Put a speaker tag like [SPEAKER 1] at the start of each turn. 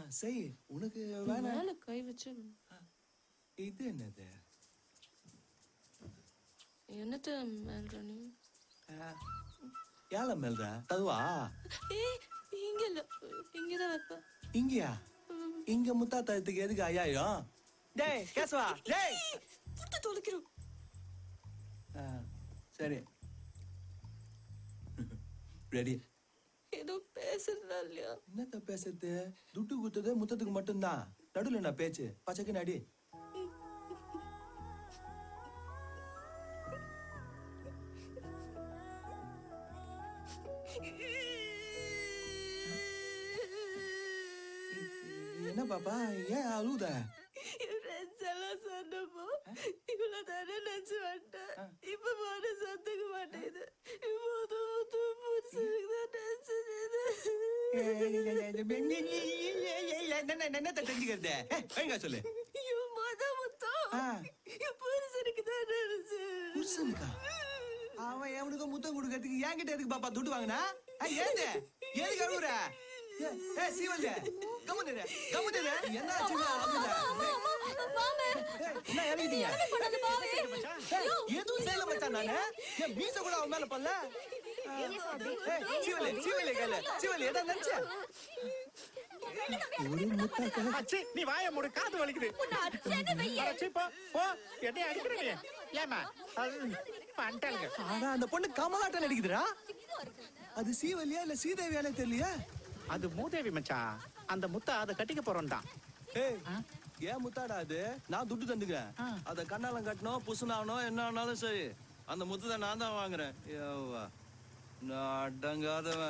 [SPEAKER 1] செய் உனக்கு வேணாம்
[SPEAKER 2] மேல கை வச்சு
[SPEAKER 1] இது என்னது
[SPEAKER 2] என்னத்த மேல்ற நீ
[SPEAKER 1] யாழ மேல்ற ததுவா
[SPEAKER 2] ஏய் இங்க இல்ல இங்கதான் வைப்ப
[SPEAKER 1] இங்கயா இங்க முத்தா தரத்துக்கு எதுக்கு ஐயாயிரம் டேய் கேசவா டேய்
[SPEAKER 2] புட்டு தொலைக்கிறோம்
[SPEAKER 1] ஆ, சரி ரெடி
[SPEAKER 2] ஏதோ பேசுறதா இல்லையா
[SPEAKER 1] என்னத்த பேசுறது துட்டு குத்துறது முத்தத்துக்கு மட்டும்தான் நடுவுல நான் பேச்சு பச்சைக்கு நடி என்ன பாப்பா ஏன் அழுத
[SPEAKER 2] என் friends எல்லாம் சொன்னப்போ இவ்வளவு தானே நினைச்சு வந்துட்டேன் இப்ப போன சொத்துக்க மாட்டேங்குது இப்போ புதுசுக்கு தான் நினைச்சது
[SPEAKER 1] என்ன தெரிஞ்சுக்கிறது எங்க சொல்லு
[SPEAKER 2] ஐயோ, மொத முத்தம்.
[SPEAKER 1] ஆ.
[SPEAKER 2] என் புருஷனுக்கு தான் நினைச்சேன்.
[SPEAKER 1] புருஷனுக்கா அவன் எவனுக்கு முத்தம் கொடுக்கறதுக்கு என்கிட்ட எதுக்கு பாப்பா துட்டு வாங்கினா ஏது எதுக்கு அழுகுற ஏ, ஏ சீவல்ல கம்முனு கம்முனு என்ன ஆச்சு அழுகுற? ஏய், என்ன இறங்கிட்டீங்க ஏய், எதுவும் செய்யல மச்சான் நானு என் மீச கூட அவன் மேல பல்ல சீவலி சீவலி கையில சீவலி எதா நினைச்ச ஒரு முத்தாக்க
[SPEAKER 3] அச்சி நீ வாய மூடு காது வலிக்குது அடச்சி, போ போ என்னைய அடிக்கிற நீ ஏமா பண்ணிட்டாளுங்க
[SPEAKER 1] ஆனா அந்த பொண்ணு கமலாட்டம் நடிக்குதுடா அது சீவலியா இல்ல சீதேவியானே தெரியலையா
[SPEAKER 3] அது மூதேவி மச்சான் அந்த முத்தா அதை கட்டிக்க போறோம் தான்
[SPEAKER 1] ஏய் ஏன் முத்தாடா அது நான் துட்டு தந்துக்கிறேன் அத கண்ணாலம் கட்டணும் புசுனாகணும் என்ன ஆனாலும் சரி அந்த முத்தத்தை நான் தான் வாங்குறேன் யவ்வா. நான் அடங்காதவன்